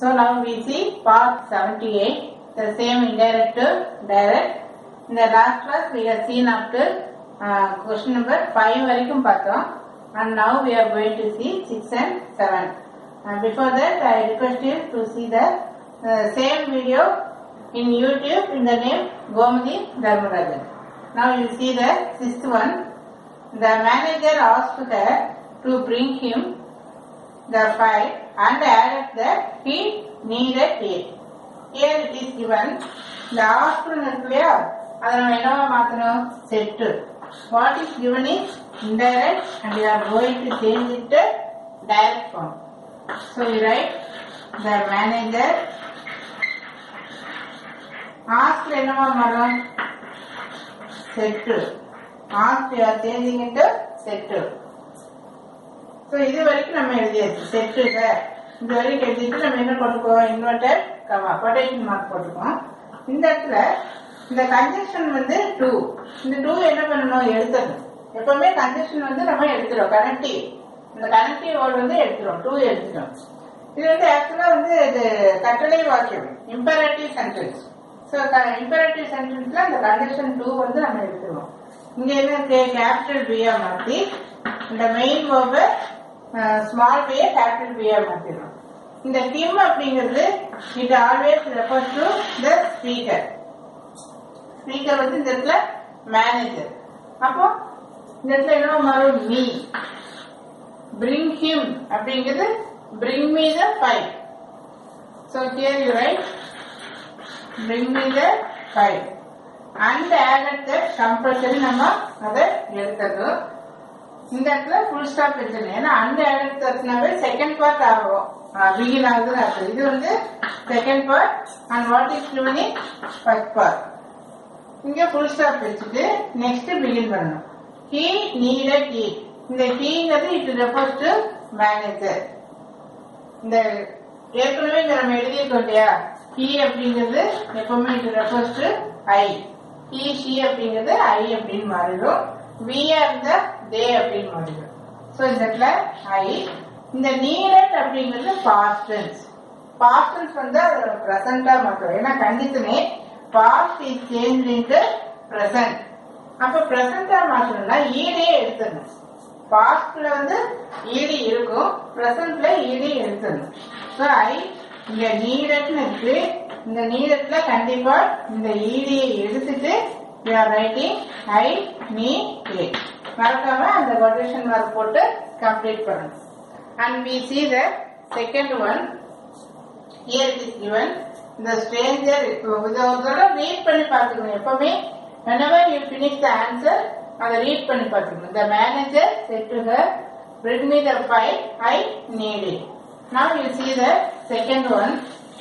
So now we see part 78, the same indirect to direct. In the last class we have seen up to uh, question number 5 வரைக்கும் பார்த்தோம் and now we are going to see 6 and 7. And before that I request you to see the uh, same video in YouTube in the name Gomadi Dharmarajan. Now you see the sixth one. The manager asked her to bring him the file and added that he needed it. Here it is given. The ஆஸ்ட்ரன் இருக்கு இல்லையா அதை நம்ம என்னவா மாத்தணும் said what is given is indirect and you are going to change it to direct form. So you write the manager ஆஸ்ட்ரு என்னவா மாறும் said asked you are changing it to said so இது வரைக்கும் நம்ம எழுதியாச்சு செட்டு இது வரைக்கும் எழுதிட்டு நம்ம என்ன போட்டுக்கோம் இன்வெர்டர் கமா கொட்டேஷன் மார்க் போட்டுக்கோம் இந்த இடத்துல இந்த கன்ஜெக்ஷன் வந்து டூ இந்த டூ என்ன பண்ணணும் எடுத்துடணும் எப்பவுமே கன்ஜெக்ஷன் வந்து நம்ம எடுத்துடும் கனெக்டிவ் இந்த கனெக்டிவ் வேர்டு வந்து எடுத்துடும் டூ எடுத்துட்டோம் இது வந்து ஆக்சுவலா வந்து இது கட்டளை வாக்கியம் இம்பரேட்டிவ் சென்டென்ஸ் ஸோ இம்பரேட்டிவ் சென்டென்ஸ்ல அந்த கன்ஜெக்ஷன் டூ வந்து நம்ம எடுத்துருவோம் இங்க என்ன கேபிட்டல் பியா மாற்றி இந்த மெயின் வேர்பை ஸ்மால் பியை கேபிட்டல் பியா மாற்றிடும் இந்த கிம் அப்படிங்கிறது it always refer to the speaker speaker வந்து இந்த இடத்துல மேனேஜர் அப்போ இந்த இடத்துல என்ன மாறும் மீ பிரிங் ஹிம் அப்படிங்கிறது bring me the file so here you write bring me the file and added the compulsory நம்ம அதை எடுத்துறோம் இந்த இடத்துல ஃபுல் ஸ்டாப் எடுத்துடணும் ஏன்னா அந்த இடத்துனாவே செகண்ட் பார்ட் ஆகும் பிகின் ஆகுதுன்னு அர்த்தம் இது வந்து second part and what is given first part இங்க ஃபுல் ஸ்டாப் வச்சுட்டு நெக்ஸ்ட் பிகின் பண்ணணும் ஹீ நீடட் ஈ இந்த ஹீங்கிறது இட் ரெஃபர்ஸ் டு மேனேஜர் இந்த ஏற்கனவே இங்க நம்ம எழுதியிருக்கோம் இல்லையா ஹீ அப்படிங்கிறது எப்பவுமே it refers to I he she அப்படிங்கிறது ஐ அப்படின்னு மாறிடும் வி ஆர் த தே அப்படின்னு மாறிடும் ஸோ இந்த இடத்துல ஐ இந்த நீரட் அப்படிங்கிறது பாஸ்டன்ஸ் பாஸ்டன்ஸ் வந்து அது ப்ரெசண்டா மாற்றும் ஏன்னா கண்டிஷனே past is change into present அப்ப ப்ரெசண்டா மாற்றணும்னா ஈடே எடுத்துடணும் பாஸ்ட்ல வந்து ஈடி இருக்கும் ப்ரெசன்ட்ல ஈடி எடுத்துடணும் ஸோ ஐ இங்க நீரட்னு இருக்கு இந்த நீரட்ல கண்டிப்பா இந்த ஈடியை எடுத்துட்டு யூ ஆர் ரைட்டிங் ஐ நீ ஏ மறக்காம அந்த கொட்டேஷன் மார்க் போட்டு கம்ப்ளீட் பண்ணணும் and we see the second one here it is given இந்த ஸ்ட்ரேஞ்சர் இதை ஒரு தடவை ரீட் பண்ணி பார்த்துக்கணும் எப்பவுமே whenever you finish the answer அதை ரீட் பண்ணி பார்த்துக்கணும் the manager said to her bring me the file I need it now you see the second one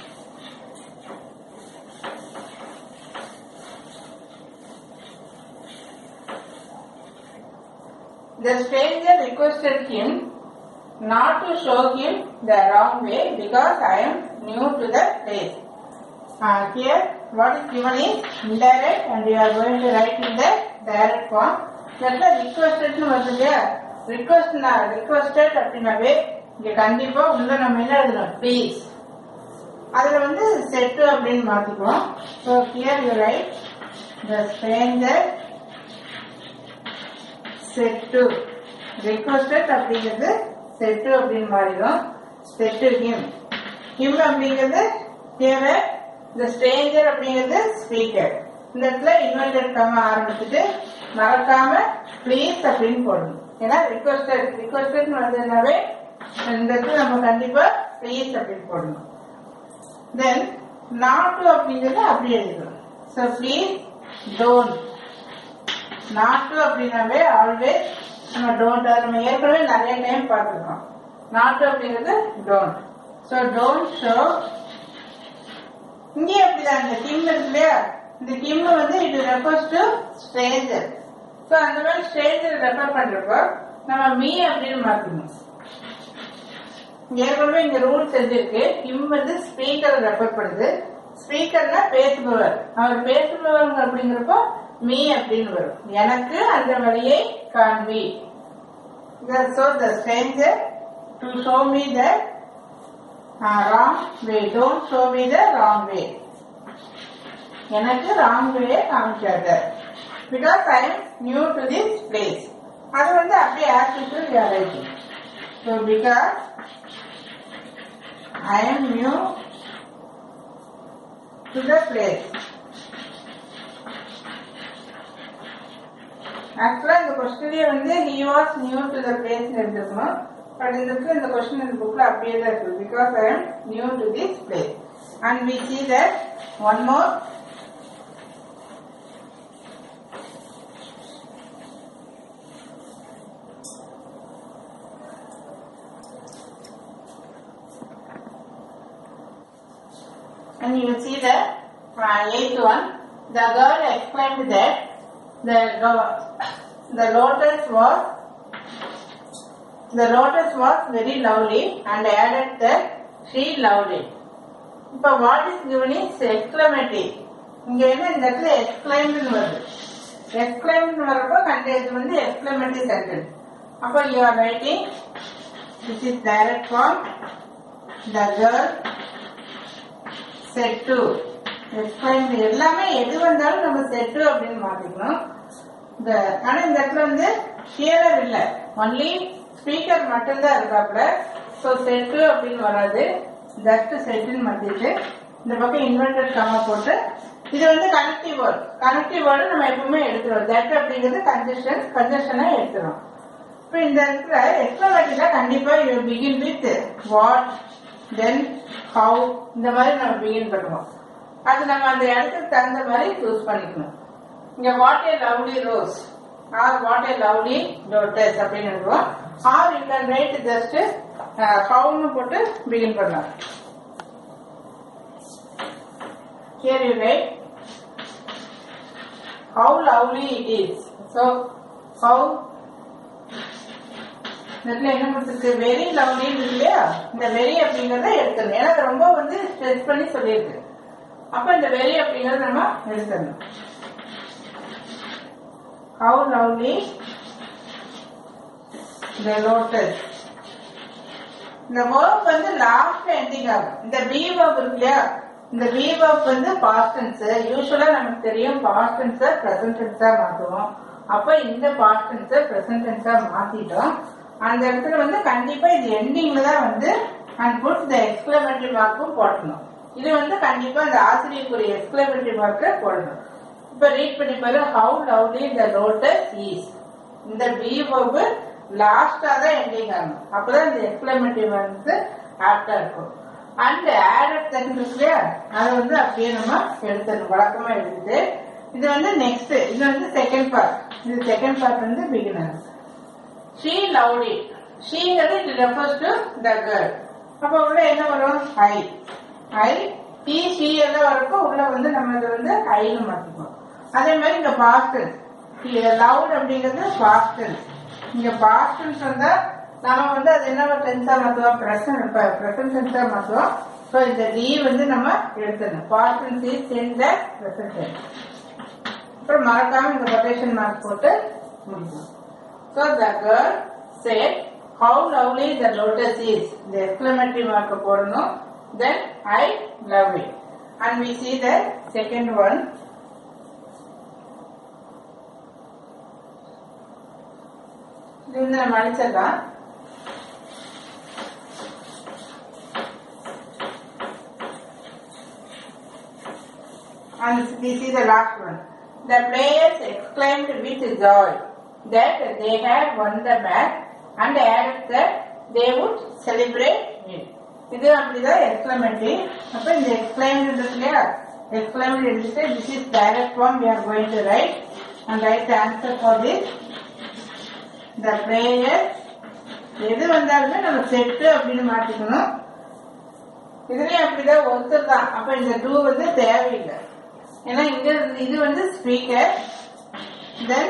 The stranger requested him not to show him the wrong way because I am new to the place. Uh, here, what is given is indirect and you are going to write in the direct form. இடத்துல ரிக்வஸ்டட்னு வருது இல்லையா request requested அப்படின்னாவே இங்க கண்டிப்பா உள்ள நம்ம என்ன எழுதணும் ப்ளீஸ் அதுல வந்து செட்டு அப்படின்னு மாத்திக்குவோம் so here you write the stranger said requested அப்படிங்கிறது செட்டு அப்படின்னு மாறிடும் செட்டு ஹிம் ஹிம் அப்படிங்கிறது ஹியர் இந்த ஸ்ட்ரேஞ்சர் அப்படிங்கிறது ஸ்பீக்கர் இந்த இடத்துல இன்வெர்டட் கம்ம ஆரம்பிச்சுட்டு மறக்காம ப்ளீஸ் அப்படின்னு போடணும் ஏன்னா ரிக்வஸ்டட் ரிக்வஸ்டட் வந்ததுனாவே இந்த இடத்துல நம்ம கண்டிப்பா ப்ளீஸ் அப்படின்னு போடணும் தென் நாட்டு அப்படிங்கிறது அப்படி எழுதிக்கணும் ஸோ ப்ளீஸ் டோன்ட் நாட்டு அப்படின்னாவே ஆல்வேஸ் நம்ம டோன்ட் நம்ம ஏற்கனவே நிறைய டைம் பார்த்துருக்கோம் நாட்டு அப்படிங்கிறது டோன்ட் ஸோ டோன்ட் ஷோ இங்கே அப்படிதான் இந்த கிம் இருக்கு இல்லையா இந்த கிம் வந்து it refers to stranger so அந்த மாதிரி ஸ்ட்ரேஞ்சர் ரெஃபர் பண்றப்போ நம்ம மீ அப்படின்னு மாற்றணும் ஏற்கனவே இங்க ரூல்ஸ் எழுதிருக்கு கிம் வந்து ஸ்பீக்கர் ரெஃபர் பண்ணுது ஸ்பீக்கர்னா பேசுபவர் அவர் பேசுபவர் அப்படிங்கிறப்போ மீ அப்படின்னு வரும் எனக்கு அந்த வழியை காண்பி so the stranger to show me that wrong way don't show me the wrong way எனக்கு ராங் வே காமிக்காத because I am new to this place அது வந்து அப்படியே attitude you are writing so because I am new to the place ஆக்சுவலா இந்த கொஸ்டின்லயே வந்து he was new to the place எடுத்துக்கணும் பட் இந்த இடத்துல இந்த கொஸ்டின் இந்த புக்ல அப்படியே தான் இருக்கு because I am new to this place and we see that one more and you see the uh, eighth one. The girl exclaimed that the lo- the lotus was the lotus was very lovely and added that she loved it. இப்போ what is given is exclamatory இங்க என்ன இந்த இடத்துல எக்ஸ்கிளைம்னு வருது எக்ஸ்கிளைம்னு வரப்போ கண்ட இது வந்து எக்ஸ்கிளைமேட்டரி சென்டென்ஸ் அப்போ you are writing this is direct form the girl said to explain எல்லாமே எது வந்தாலும் நம்ம செட் டு அப்படின்னு மாத்திக்கணும் இந்த ஆனா இந்த இடத்துல வந்து ஹியரர் இல்ல ஒன்லி ஸ்பீக்கர் மட்டும்தான் இருக்காப்புல ஸோ செட் டு அப்படின்னு வராது ஜஸ்ட் செட்டுன்னு மாத்திட்டு இந்த பக்கம் இன்வெர்டட் கம்மா போட்டு இது வந்து கனெக்டிவ் வேர்ட் கனெக்டிவ் வேர்டு நம்ம எப்பவுமே எடுத்துருவோம் தட் அப்படிங்கிறது கன்ஜெஷன் கன்ஜெஷனை எடுத்துரும் இப்போ இந்த இடத்துல எக்ஸ்ட்ராவேட்டில கண்டிப்பா you begin with what then how இந்த மாதிரி நம்ம பிகின் பண்ணுவோம் அது நம்ம அந்த இடத்துக்கு தகுந்த மாதிரி சூஸ் பண்ணிக்கணும் இங்க what a lovely rose or what a lovely lotus அப்படின்னு எழுதுவோம் or you can write just ஹவுன்னு போட்டு பிகின் பண்ணலாம் Here you write how lovely it is. So, how இதுல என்ன கொடுத்துருக்கு வெரி லவ்லி இருக்கு இல்லையா இந்த வெரி அப்படிங்கறத எடுத்துடணும் ஏன்னா அது ரொம்ப வந்து ஸ்ட்ரெஸ் பண்ணி சொல்லியிருக்கு அப்ப இந்த வெரி அப்படிங்கறத நம்ம எடுத்துடணும் ஹவு லவ்லி த லோட்டஸ் இந்த வேர்ப் வந்து லாஸ்ட்ல எண்டிங் ஆகும் இந்த பி வேர்ப் இருக்கு இல்லையா இந்த பி வேர்ப் வந்து பாஸ்டன்ஸ் யூஸ்வலா நமக்கு தெரியும் பாஸ்டன்ஸ பிரசன்ட் டென்ஸா மாத்துவோம் அப்ப இந்த பாஸ்டன்ஸ பிரசன்ட் டென்ஸா மாத்திட்டோம் அந்த இடத்துல வந்து கண்டிப்பா இது எண்டிங்ல தான் வந்து அண்ட் புட் த எக்ஸ்கிளமேட்டரி மார்க்கும் போடணும் இது வந்து கண்டிப்பா இந்த ஆசிரியருக்குரிய எக்ஸ்கிளமேட்டரி மார்க்கை போடணும் இப்ப ரீட் பண்ணி பாரு how lovely the lotus is இந்த பி வேர்பு லாஸ்டா தான் எண்டிங் ஆகணும் அப்பதான் இந்த எக்ஸ்பிளமேட்டிவ் வந்து ஆப்டா இருக்கும் அண்ட் ஆடட் செகண்ட் இருக்கு இல்லையா அதை வந்து அப்படியே நம்ம எடுத்துடணும் வழக்கமா எடுத்துட்டு இது வந்து நெக்ஸ்ட் இது வந்து செகண்ட் பார்ட் இது செகண்ட் பார்ட் வந்து பிகினர் ஷீ லவ்ட் இட் ஷீங்கிறது it refers to the girl அப்ப உள்ள என்ன வரும் ஐ ஐ டி ஷீ எல்லாம் வரப்போ உள்ள வந்து நம்ம இது வந்து ஐன்னு மாத்திக்குவோம் அதே மாதிரி இங்க பாஸ்டன் லவுட் அப்படிங்கிறது பாஸ்டன் இங்க பாஸ்டன்ஸ் வந்தா நம்ம வந்து அது என்ன டென்ஸா மாத்துவோம் பிரசன்ட் பிரசன்ட் டென்ஸா மாத்துவோம் ஸோ இந்த டி வந்து நம்ம எடுத்துடணும் past tense is in the present tense அப்புறம் மறக்காம இந்த கொட்டேஷன் மார்க் போட்டு முடிக்கணும் so the girl said how lovely the lotus is the exclamatory mark போடணும் then I love it and we see the second one இது வந்து நம்ம அடிச்சிடலாம் And we see the last one. The players exclaimed with joy that they had won the match and added that they would celebrate it. இது அப்படிதான் எக்ஸ்பிளமெண்ட்ரி அப்ப இந்த எக்ஸ்பிளைம்டு இருக்கு இல்லையா எக்ஸ்பிளைம்டு எடுத்துட்டு this is direct form we are going to write and write answer for this the player எது வந்தாலுமே நம்ம செட்டு அப்படின்னு மாத்திக்கணும் இதுலயும் அப்படிதான் ஒருத்தர் தான் அப்ப இந்த டூ வந்து தேவையில்லை ஏன்னா இங்க இது வந்து ஸ்பீக்கர் தென்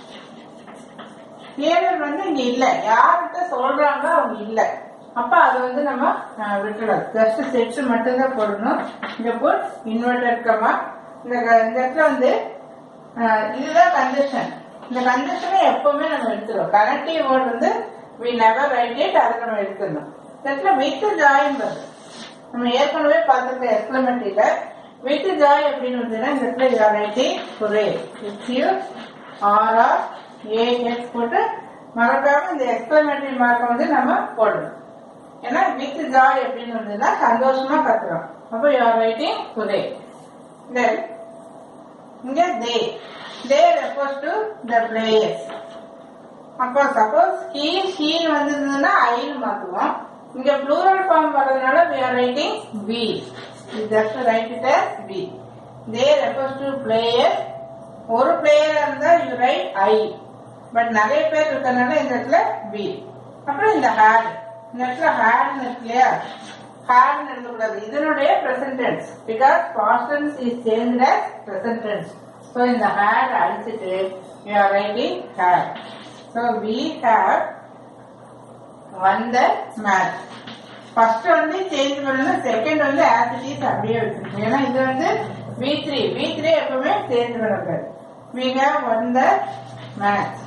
ஹியரர் வந்து இங்க இல்ல யார்கிட்ட சொல்றாங்களோ அவங்க இல்ல அப்ப அது வந்து நம்ம அஹ், விட்டுடலாம் ஜஸ்ட் செட் மட்டும்தான் போடணும் இங்க போட் இன்வெர்டட் கமா இந்த க- இந்த இடத்துல வந்து அஹ், இதுதான் கண்டிஷன் இந்த கண்டிஷனை எப்பவுமே நம்ம எடுத்துருவோம் கனெக்டிவ் வேர்ட் வந்து வி நெவர் ரைட் இட் அதை நம்ம எடுத்துடணும் இந்த இடத்துல வித் ஜாயின் வருது நம்ம ஏற்கனவே பார்த்துருக்க எக்ஸ்பிளமெண்ட்ரியில வித் ஜாய் அப்படின்னு வந்ததுன்னா இந்த இடத்துல you are writing hurray it's you are are as போட்டு மறக்காம இந்த எக்ஸ்பிளமெண்ட்ரி மார்க்கை வந்து நம்ம போடணும் ஏன்னா வித் ஜாய் அப்படின்னு வந்ததுன்னா சந்தோஷமா கத்துறோம் அப்போ you are writing hurray then இங்க they they refers to the players அப்போ சப்போஸ் ஹீ ஷீன் வந்திருந்ததுன்னா ஐன்னு மாத்துவோம் இங்க ப்ளூரல் ஃபார்ம் வர்றதுனால we are writing we we just write it as we they refers to player ஒரு பிளேயர் இருந்தா யூ ரைட் ஐ பட் நிறைய பேர் இருக்கறனால இந்த இடத்துல we அப்புறம் இந்த ஹேட் இந்த இடத்துல ஹேட்னு இருக்கு இல்லையா ஹேட்னு எழுதக்கூடாது இதனுடைய present tense because past tense is changed as present tense so இந்த ஹேட் அழிச்சிட்டு you are writing had so we have won the match first வந்து சேஞ்ச் பண்ணணும் செகண்ட் வந்து ஆஸ் இட் இஸ் அப்படியே வச்சிருக்கணும் ஏன்னா இது வந்து வி த்ரீ வி த்ரீ எப்பவுமே சேஞ்ச் பண்ணக்கூடாது we have won the match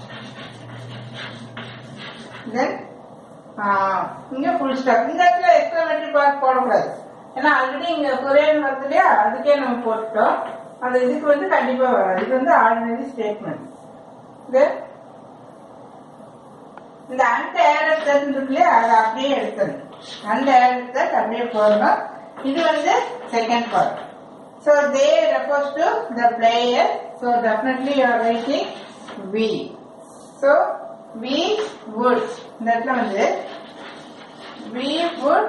then இங்க ஃபுல் ஸ்டாப் இந்த இடத்துல எக்ஸ்பிளமெண்ட்ரி பார்ட் போடக்கூடாது ஏன்னா ஆல்ரெடி இங்க கொரியன் வருது இல்லையா அதுக்கே நம்ம போட்டுட்டோம் அது இதுக்கு வந்து கண்டிப்பா வராது இது வந்து ஆர்டினரி ஸ்டேட்மெண்ட் தென் இந்த அண்ட் ஏடட் செட் இருக்கு இல்லையா அதை அப்படியே எடுக்கணும் அண்ட் ஏடட் செட் அப்படியே போடணும் இது வந்து second part so they refers to the player so definitely you are writing we so we would இந்த இடத்துல வந்து வி வுட்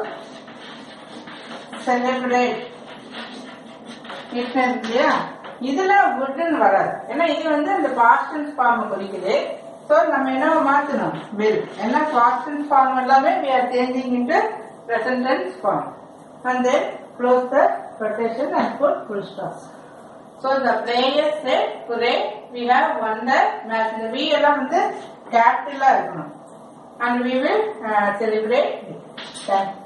செலிப்ரேட் இருக்கு இல்லையா இதுல வுட்னு வராது ஏன்னா இது வந்து இந்த பாஸ்டன்ஸ் ஃபார்ம் குறிக்குது ஸோ நம்ம என்ன மாத்தணும் வில் ஏன்னா பாஸ்டன்ஸ் ஃபார்ம் எல்லாமே we are changing into present tense form and then close the quotation and put full stop so the players said hooray we have won the match இந்த we எல்லாம் வந்து கேபிட்டலா இருக்கணும் and we will uh, celebrate it. Thank you.